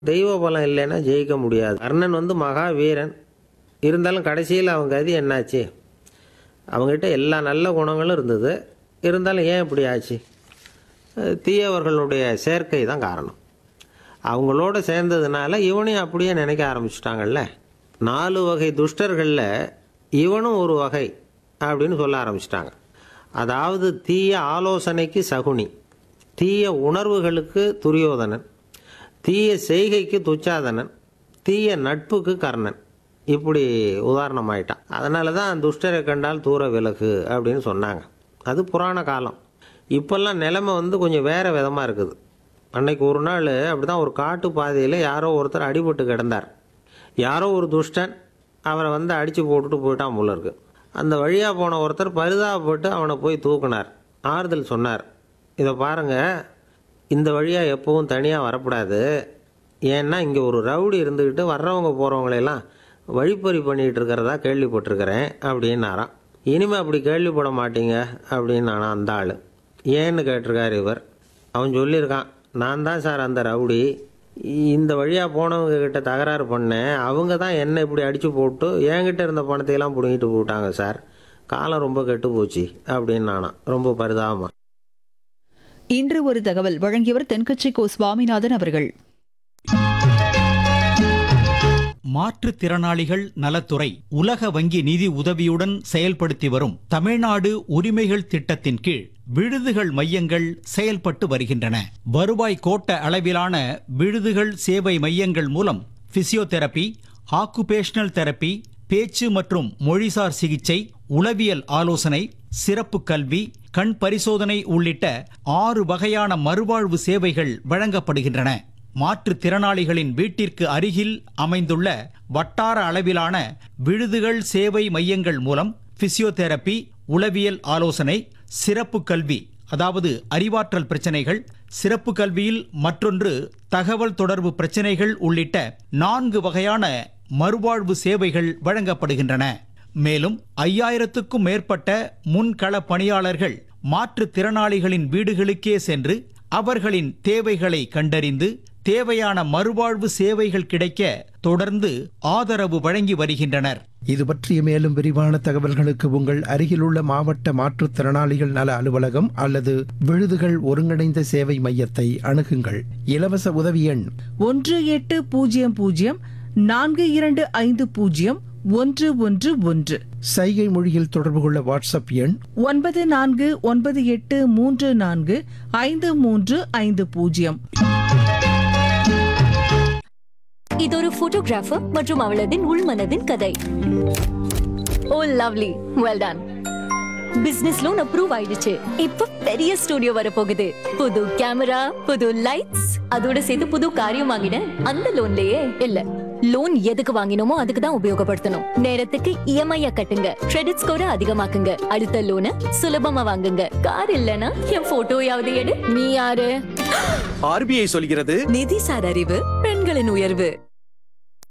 தெய்வ பலம் இல்லைன்னா ஜெயிக்க முடியாது கர்ணன் வந்து மகா வீரன் இருந்தாலும் கடைசியில் அவங்க கதி என்னாச்சு அவங்ககிட்ட எல்லா நல்ல குணங்களும் இருந்தது இருந்தாலும் ஏன் இப்படி ஆச்சு அஹ் தீயவர்களுடைய சேர்க்கை தான் காரணம் அவங்களோட சேர்ந்ததுனால இவனையும் அப்படியே நினைக்க ஆரம்பிச்சிட்டாங்கல்ல நாலு வகை துஷ்டர்களில் இவனும் ஒரு வகை அப்படின்னு சொல்ல ஆரம்பிச்சிட்டாங்க அதாவது தீய ஆலோசனைக்கு சகுனி தீய உணர்வுகளுக்கு துரியோதனன் தீய செய்கைக்கு துச்சாதனன் தீய நட்புக்கு கர்ணன் இப்படி உதாரணமாயிட்டான் அதனால தான் துஷ்டரை கண்டால் தூர விலகு அப்படின்னு சொன்னாங்க அது புராண காலம் இப்போல்லாம் நிலைமை வந்து கொஞ்சம் வேறு விதமாக இருக்குது அன்னைக்கு ஒரு நாள் அப்படி தான் ஒரு காட்டு பாதையில் யாரோ ஒருத்தர் அடிபட்டு கிடந்தார் யாரோ ஒரு துஷ்டன் அவரை வந்து அடித்து போட்டுட்டு போயிட்டான் போல இருக்கு அந்த வழியாக போன ஒருத்தர் பரிதாபப்பட்டு அவனை போய் தூக்குனார் ஆறுதல் சொன்னார் இதை பாருங்கள் இந்த வழியாக எப்பவும் தனியாக வரக்கூடாது ஏன்னா இங்கே ஒரு ரவுடி இருந்துக்கிட்டு வர்றவங்க போகிறவங்களையெல்லாம் வழிப்பறி பண்ணிகிட்டு இருக்கிறதா கேள்விப்பட்டிருக்கிறேன் அப்படின்னாராம் இனிமே அப்படி கேள்விப்பட மாட்டீங்க அப்படின்னு நானா அந்த ஆள் ஏன்னு கேட்டிருக்காரு இவர் அவன் சொல்லியிருக்கான் நான் தான் சார் அந்த ரவுடி இந்த வழியாக போனவங்க கிட்ட தகராறு பண்ணேன் அவங்க தான் என்ன இப்படி அடித்து போட்டு என்கிட்ட இருந்த பணத்தையெல்லாம் பிடுங்கிட்டு போட்டாங்க சார் காலம் ரொம்ப கெட்டு போச்சு அப்படின்னு நானா ரொம்ப பரிதாபமா இன்று ஒரு தகவல் வழங்கியவர் தென்கட்சி கோ சுவாமிநாதன் அவர்கள் மாற்றுத்திறனாளிகள் நலத்துறை உலக வங்கி நிதி உதவியுடன் செயல்படுத்தி வரும் தமிழ்நாடு உரிமைகள் திட்டத்தின் கீழ் விடுதிகள் மையங்கள் செயல்பட்டு வருகின்றன வருவாய் கோட்ட அளவிலான விடுதிகள் சேவை மையங்கள் மூலம் பிசியோதெரபி ஆக்குபேஷனல் தெரபி பேச்சு மற்றும் மொழிசார் சிகிச்சை உளவியல் ஆலோசனை சிறப்பு கல்வி கண் பரிசோதனை உள்ளிட்ட ஆறு வகையான மறுவாழ்வு சேவைகள் வழங்கப்படுகின்றன மாற்றுத்திறனாளிகளின் வீட்டிற்கு அருகில் அமைந்துள்ள வட்டார அளவிலான விடுதிகள் சேவை மையங்கள் மூலம் பிசியோதெரபி உளவியல் ஆலோசனை சிறப்பு கல்வி அதாவது அறிவாற்றல் பிரச்சனைகள் சிறப்பு கல்வியில் மற்றொன்று தகவல் தொடர்பு பிரச்சனைகள் உள்ளிட்ட நான்கு வகையான மறுவாழ்வு சேவைகள் வழங்கப்படுகின்றன மேலும் ஐயாயிரத்துக்கும் மேற்பட்ட முன்கள பணியாளர்கள் மாற்றுத்திறனாளிகளின் வீடுகளுக்கே சென்று அவர்களின் தேவைகளை கண்டறிந்து தேவையான மறுவாழ்வு சேவைகள் கிடைக்க தொடர்ந்து ஆதரவு வழங்கி வருகின்றனர் இது பற்றிய மேலும் விரிவான தகவல்களுக்கு உங்கள் அருகிலுள்ள மாவட்ட மாற்றுத்திறனாளிகள் நல அலுவலகம் அல்லது விழுதுகள் ஒருங்கிணைந்த சேவை மையத்தை அணுகுங்கள் இலவச உதவி எண் ஒன்று எட்டு பூஜ்ஜியம் பூஜ்ஜியம் நான்கு இரண்டு ஐந்து பூஜ்ஜியம் ஒன்று ஒன்று ஒன்று சைகை மொழியில் தொடர்பு கொள்ள வாட்ஸ்அப் எண் ஒன்பது நான்கு ஒன்பது எட்டு மூன்று நான்கு ஐந்து மூன்று ஐந்து பூஜ்ஜியம் இது ஒரு போட்டோகிராஃபர் மற்றும் அவளதின் உள்மனதின் கதை oh lovely well done business loan approve ஆயிடுச்சு இப்ப பெரிய ஸ்டுடியோ வர போகுது புது கேமரா புது லைட்ஸ் அதோட சேர்த்து புது காரியம் வாங்கினேன் அந்த லோன்லயே இல்ல லோன் எதுக்கு வாங்கினோமோ அதுக்கு தான் உபயோகப்படுத்தணும் நேரத்துக்கு இஎம்ஐ கட்டுங்க கிரெடிட் ஸ்கோரை அதிகமாக்குங்க அடுத்த லோனை சுலபமா வாங்குங்க கார் இல்லனா என் போட்டோயாவது எடு நீ யாரு ஆர்பிஐ சொல்கிறது நிதிசார் அறிவு பெண்களின் உயர்வு